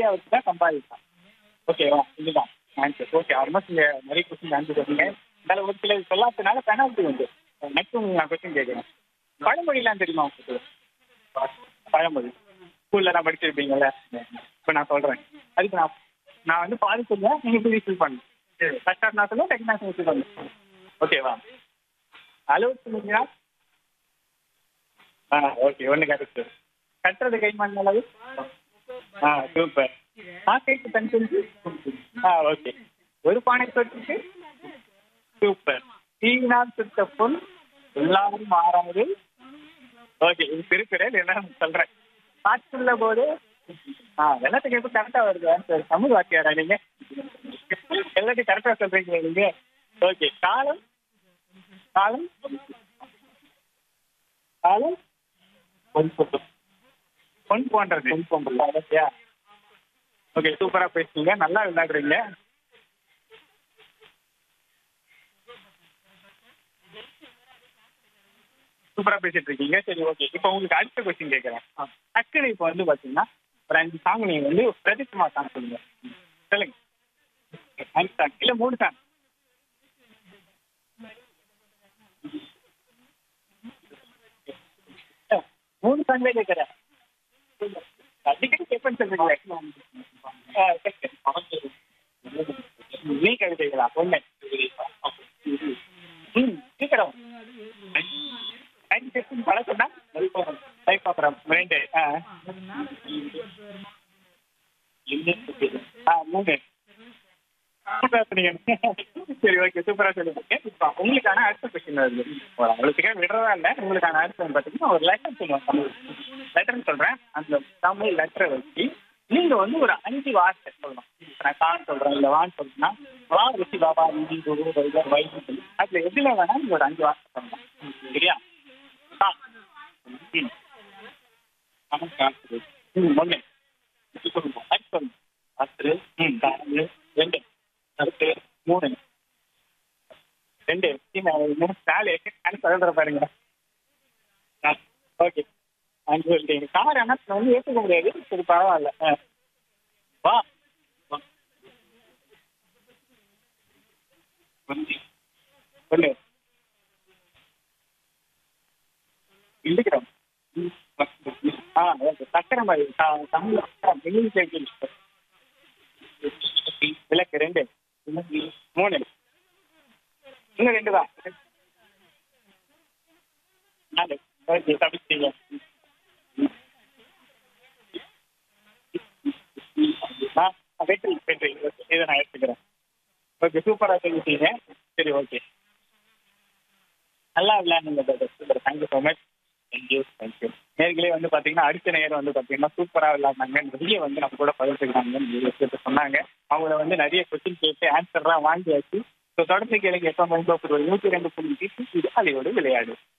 நிறைய வச்சு தான் சம்பாதிக்கலாம் ஓகேவா இதுதான் ஆன்சர் ஓகே ஆல்மோஸ்ட் நீங்க நிறைய கொஸ்டின் ஆன்சர் சொன்னீங்க இருந்தாலும் ஒரு சில சொல்லாததுனால பெனால்ட்டி உண்டு நெக்ஸ்ட் உங்களுக்கு நான் கொஸ்டின் கேட்குறேன் பழமொழிலாம் தெரியுமா உங்களுக்கு பழமொழி ஸ்கூல்ல தான் படிச்சிருப்பீங்கல்ல இப்போ நான் சொல்றேன் அதுக்கு நான் நான் வந்து பாதி சொல்லுவேன் நீங்க புரிய ஃபில் பண்ணணும் ஃபர்ஸ்ட் ஹாஃப் நான் சொல்லுவேன் செகண்ட் ஹாஃப் ஃபில் பண்ணணும் ஓகேவா அளவு சொல்லுங்களா ஆ ஓகே ஒன்று கரெக்ட் கட்டுறது கைமான் அளவு ஆ சூப்பர் ஆக்கைக்கு தன் செஞ்சு ஆ ஓகே ஒரு பானை தொட்டுக்கு சூப்பர் தீயினால் சுத்த பொன் எல்லாரும் மாறாது ஓகே இது திருக்குறள் என்ன சொல்றேன் காற்றுள்ள போது ஆ எல்லாத்துக்கும் எப்போ கரெக்டா வருது ஆன்சர் தமிழ் வாக்கியாரா நீங்க எல்லாத்தையும் கரெக்டா சொல்றீங்க நீங்க ஓகே காலம் காலம் காலம் பொன் போன்றது பொன் போன்றது பொன் போன்றது ஓகே சூப்பரா பேசுறீங்க நல்லா விளையாடுறீங்க சூப்பரா பேசிட்டு இருக்கீங்க சரி ஓகே இப்போ உங்களுக்கு அடுத்த கொஸ்டின் கேட்கறேன் டக்குனு இப்போ வந்து பாத்தீங்கன்னா ஒரு அஞ்சு சாங் நீங்க வந்து பிரதிஷ்மா சாங் சொல்லுங்க சொல்லுங்க அஞ்சு சாங் இல்ல மூணு சாங் மூணு சாங் தான் கேட்கறேன் அடிக்கடி கேட்பேன்னு சொல்றீங்களே ஆ, சரி. நீ கவிதைகளா ஒண்ணு ம் சீக்கிரம் நைன்டி சிக்ஸ்டின் பழக்கம்னா லைஃப் அப்புறம் ரெண்டு ஆ ஆ மூணு சூப்பரா சொன்னீங்க. சரி ஓகே சூப்பரா சொல்லுங்க இப்போ உங்களுக்கான அடுத்த கொஸ்டின் வருது ஒரு அவ்வளோத்துக்கே விடுறதா இல்லை உங்களுக்கான அடுத்த பார்த்தீங்கன்னா ஒரு லெட்டர் சொல்லுவோம் தமிழ் லெட்டர்னு சொல்றேன் அந்த தமிழ் லெட்டரை வச்சு நீங்க வந்து ஒரு அஞ்சு வார்த்தை சொல்லணும் இப்ப நான் கான் சொல்றேன் இல்ல வான் சொல்றேன்னா வா ருசி பாபா இந்தி குரு வைகர் வைகு சொல்லி அதுல எதுல வேணா நீங்க ஒரு அஞ்சு வார்த்தை சொல்லணும் சரியா கா. ம். நமஸ்கார். ம், ஒண்ணு இது சொல்லுங்க அது சொல்லுங்க பத்து ம் நாலு ரெண்டு பத்து மூணு ரெண்டு மூணு நாலு நான் சொல்ற பாருங்க ஓகே அஞ்சு சொல்லிட்டீங்க கார் ஆனால் வந்து ஏற்றுக்க முடியாது சரி பரவாயில்ல ஆ. வா வா. சொல்லு இழுக்கிறோம் ஆ ஓகே சக்கரை மாதிரி த- தமிழ் சக்கரம் இங்கிலீஷ் இங்கிலீஷ் விளக்கு ரெண்டு மூணு இன்னும் ரெண்டு தான் நாலு ஓகே தப்பிச்சிட்டீங்க ஆ வெற்றி வெற்றி ஓகே இதை நான் எடுத்துக்கிறேன் ஓகே சூப்பராக சொல்லிட்டீங்க சரி ஓகே நல்லா விளையாடுங்க super thank you so much thank you thank you நேர்களே வந்து பார்த்தீங்கன்னா அடுத்த நேரம் வந்து பார்த்தீங்கன்னா சூப்பராக விளையாடினாங்க நிறைய வந்து நம்ம கூட பகிர்ந்துக்கிறாங்க நிறைய விஷயத்த சொன்னாங்க அவங்கள வந்து நிறைய கொஸ்டின் கேட்டு ஆன்சர்லாம் வாங்கியாச்சு ஸோ தொடர்ந்து கேளுங்க எப்போ மைண்ட் நூற்றி ரெண்டு புள்ளி இது அதையோடு விளையாடு